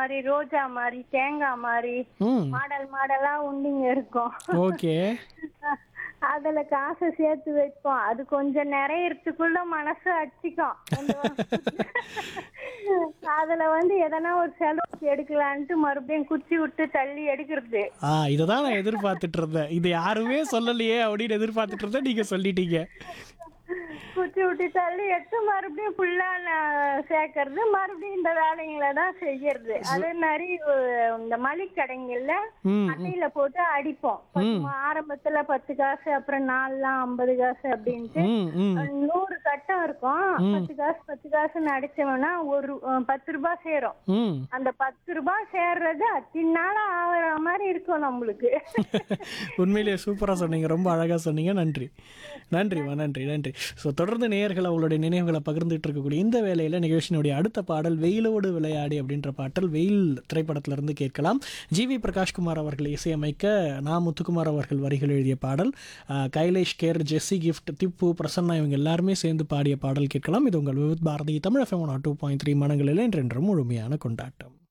மாதிரி ரோஜா மாதிரி தேங்காய் மாதிரி ம் மாடல் மாடலா உண்டிங்க இருக்கும் ஓகே அதுல காசை சேர்த்து வைப்போம் அது கொஞ்சம் நிறையறதுக்குள்ள மனசு அடிச்சிக்கும் ரெண்டு வருஷத்துக்கு. அதுல வந்து எதனா ஒரு செலவுக்கு எடுக்கலான்ட்டு மறுபடியும் குச்சி விட்டு தள்ளி எடுக்கிறது ஆ இதை தான் நான் எதிர்பார்த்துட்டு இருந்தேன் இது யாருமே சொல்லலையே அப்படின்னு எதிர்பார்த்துட்டு இருந்தேன் நீங்கள் சொல்லிட்டீங்க குச்சி விட்டு தள்ளி எடுத்து மறுபடியும் ஃபுல்லா சேர்க்கறது மறுபடியும் இந்த வேலைங்களை தான் செய்யறது அது நிறைய அஹ், இந்த மளிகை கடைங்கள்ல ம் அட்டையில போட்டு அடிப்போம் பத்து- ஆரம்பத்துல பத்து காசு அப்புறம் நாலுலாம் ஐம்பது காசு அப்படின்ட்டு ம் ம் நூறு கட்டம் இருக்கும் பத்து காசு பத்து காசுன்னு அடிச்சோம்னா ஒரு அஹ், பத்து ரூபாய் சேரும் ம் அந்த பத்து ரூபாய் சேர்றது அத்தினால ஆகிற மாதிரி இருக்கும் நம்மளுக்கு உண்மையிலேயே சூப்பராக சொன்னீங்க ரொம்ப அழகாக சொன்னீங்க நன்றி நன்றிம்மா நன்றி நன்றி ஸோ தொடர்ந்து நேயர்கள் அவங்களுடைய நினைவுகளை பகிர்ந்துட்டு இருக்கக்கூடிய இந்த வேலையில் நிகழ்ச்சியினுடைய அடுத்த பாடல் வெயிலோடு விளையாடி அப்படின்ற பாடல் வெயில் திரைப்படத்திலிருந்து கேட்கலாம் ஜிவி பிரகாஷ்குமார் அவர்கள் இசையமைக்க நா முத்துக்குமார் அவர்கள் வரிகள் எழுதிய பாடல் அஹ், கைலேஷ் கேர் ஜெஸ்ஸி கிஃப்ட் திப்பு பிரசன்னா இவங்க எல்லாருமே சேர்ந்து பாடிய பாடல் கேட்கலாம் இது உங்கள் Vividh Bharati Tamil FM two point three மனங்களில் என்றென்றும் முழுமையான கொண்டாட்டம்